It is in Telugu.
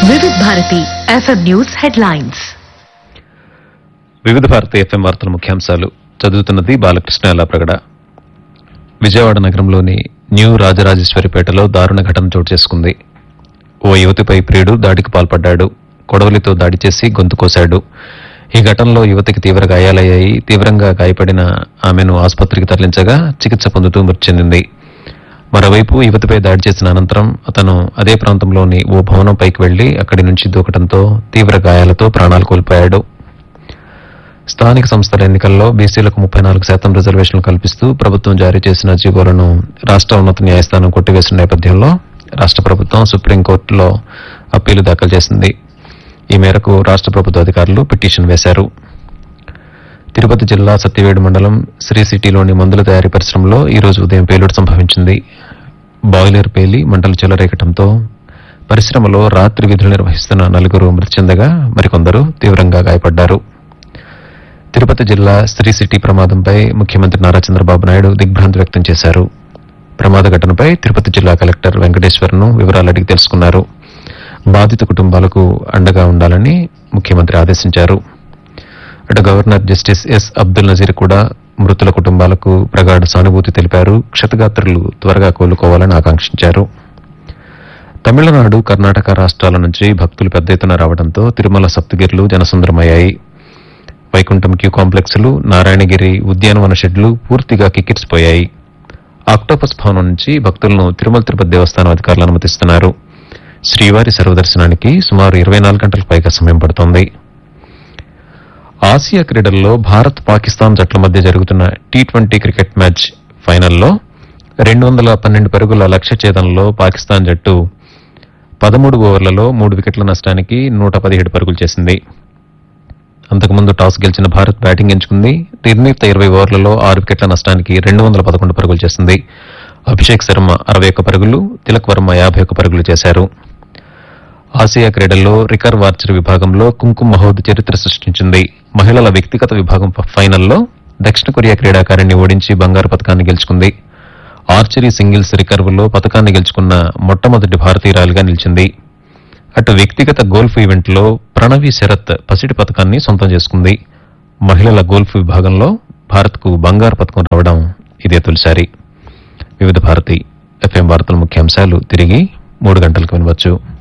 వివిధ భారతి ఎఫ్ఎం న్యూస్ హెడ్లైన్స్ వివిధ భారతి ఎఫ్ఎం వార్తల ముఖ్యాంశాలు చదువుతున్నది బాలకృష్ణ ఎల్లాప్రగడ విజయవాడ నగరంలోని న్యూ రాజరాజేశ్వరిపేటలో దారుణ ఘటన చోటు చేసుకుంది ఓ యువతిపై ప్రియుడు దాడికి పాల్పడ్డాడు కొడవలితో దాడి చేసి గొంతు కోశాడు ఈ ఘటనలో యువతికి తీవ్ర గాయాలయ్యాయి తీవ్రంగా గాయపడిన ఆమెను ఆసుపత్రికి తరలించగా చికిత్స పొందుతూ మృతి చెందింది మరోవైపు యువతిపై దాడి చేసిన అనంతరం అతను అదే ప్రాంతంలోని ఓ భవనంపైకి వెళ్లి అక్కడి నుంచి దూకడంతో తీవ్ర గాయాలతో ప్రాణాలు కోల్పోయాడు స్థానిక సంస్థల ఎన్నికల్లో బీసీలకు ముప్పై నాలుగు శాతం రిజర్వేషన్లు కల్పిస్తూ ప్రభుత్వం జారీ చేసిన జీవోలను రాష్ట్ర ఉన్నత న్యాయస్థానం కొట్టివేసిన నేపథ్యంలో రాష్ట్ర ప్రభుత్వం సుప్రీంకోర్టులో అప్పీలు దాఖలు చేసింది ఈ మేరకు రాష్ట్ర ప్రభుత్వ అధికారులు పిటిషన్ వేశారు తిరుపతి జిల్లా సత్యవేడు మండలం శ్రీ సిటీలోని మందుల తయారీ పరిశ్రమలో ఈ రోజు ఉదయం పేలుడు సంభవించింది బాయిలర్ పేలి మంటలు చెలరేగటంతో పరిశ్రమలో రాత్రి విధులు నిర్వహిస్తున్న నలుగురు మృతి చెందగా మరికొందరు తీవ్రంగా గాయపడ్డారు తిరుపతి జిల్లా శ్రీ సిటీ ప్రమాదంపై ముఖ్యమంత్రి నారా చంద్రబాబు నాయుడు దిగ్భ్రాంతి వ్యక్తం చేశారు ప్రమాద ఘటనపై తిరుపతి జిల్లా కలెక్టర్ వెంకటేశ్వర్ను వివరాలు అడిగి తెలుసుకున్నారు బాధిత కుటుంబాలకు అండగా ఉండాలని ముఖ్యమంత్రి ఆదేశించారు అటు governor justice S Abdul Nazeer కూడా మృతుల కుటుంబాలకు ప్రగాఢ సానుభూతి తెలిపారు క్షతగాత్రులు త్వరగా కోలుకోవాలని ఆకాంక్షించారు తమిళనాడు కర్ణాటక రాష్ట్రాల నుంచి భక్తులు పెద్ద ఎత్తున రావడంతో తిరుమల సప్తగిరులు జనసుందరమయ్యాయి వైకుంఠం క్యూ కాంప్లెక్స్లు నారాయణగిరి ఉద్యానవన షెడ్లు పూర్తిగా కిక్కిరిసిపోయాయి ఆక్టోపస్ భవనం నుంచి భక్తులను తిరుమల తిరుపతి దేవస్థానం అధికారులు అనుమతిస్తున్నారు శ్రీవారి సర్వదర్శనానికి సుమారు ఇరవై నాలుగు గంటలకు పైగా సమయం పడుతోంది ఆసియా క్రీడల్లో భారత్ పాకిస్తాన్ జట్ల మధ్య జరుగుతున్న టీ ట్వంటీ క్రికెట్ మ్యాచ్ ఫైనల్లో రెండు వందల పన్నెండు పరుగుల లక్ష్య ఛేదనలో పాకిస్తాన్ జట్టు పదమూడు ఓవర్లలో మూడు వికెట్ల నష్టానికి నూట పదిహేడు పరుగులు చేసింది అంతకుముందు టాస్ గెలిచిన భారత్ బ్యాటింగ్ ఎంచుకుంది నిర్ణీత ఇరవై ఓవర్లలో ఆరు వికెట్ల నష్టానికి రెండు వందల పదకొండు పరుగులు చేసింది అభిషేక్ శర్మ అరవై ఒక్క పరుగులు తిలక్ వర్మ యాభై ఒక్క పరుగులు చేశారు ఆసియా క్రీడల్లో రికర్వ్ ఆర్చరీ విభాగంలో కుంకుమ్ మహోద్ చరిత్ర సృష్టించింది మహిళల వ్యక్తిగత విభాగం ఫ- ఫైనల్లో దక్షిణ కొరియా క్రీడాకారిణి ఓడించి బంగారు పథకాన్ని గెలుచుకుంది ఆర్చరీ సింగిల్స్ రికర్వ్లో పథకాన్ని గెలుచుకున్న మొట్టమొదటి భారతీయురాలుగా నిలిచింది అటు వ్యక్తిగత గోల్ఫ్ ఈవెంట్లో ప్రణవి శరత్ పసిడి పథకాన్ని సొంతం చేసుకుంది మహిళల గోల్ఫ్ విభాగంలో భారత్కు బంగారు పథకం రావడం ఇదే తొలిసారి వివిధ భారతి ఎఫ్ఎం వార్తల ముఖ్యాంశాలు తిరిగి మూడు గంటలకు వినవచ్చు